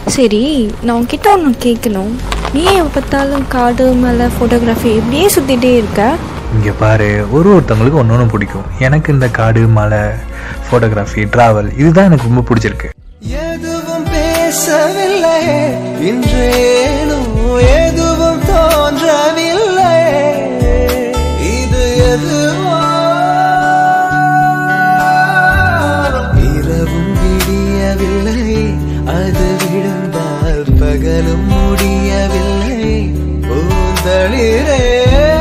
சரி நான் உன்கிட்ட ஒன்று கேட்கணும் நீ எப்போ பார்த்தாலும் காடு மேலே ஃபோட்டோகிராஃபி இப்படியே சுற்றிட்டே இருக்க இங்கே பாரு ஒரு ஒருத்தவங்களுக்கு ஒன்று ஒன்று பிடிக்கும் எனக்கு இந்த காடு மலை ஃபோட்டோகிராஃபி ட்ராவல் இதுதான் எனக்கு ரொம்ப பிடிச்சிருக்கு எதுவும் பேசவில்லை இன்றேனும் எதுவும் தோன்றவில்லை இது எதுவோ இரவும் விடியவில்லை அது விழுந்தால் பகலும் முடியவில்லை பூந்தளிரே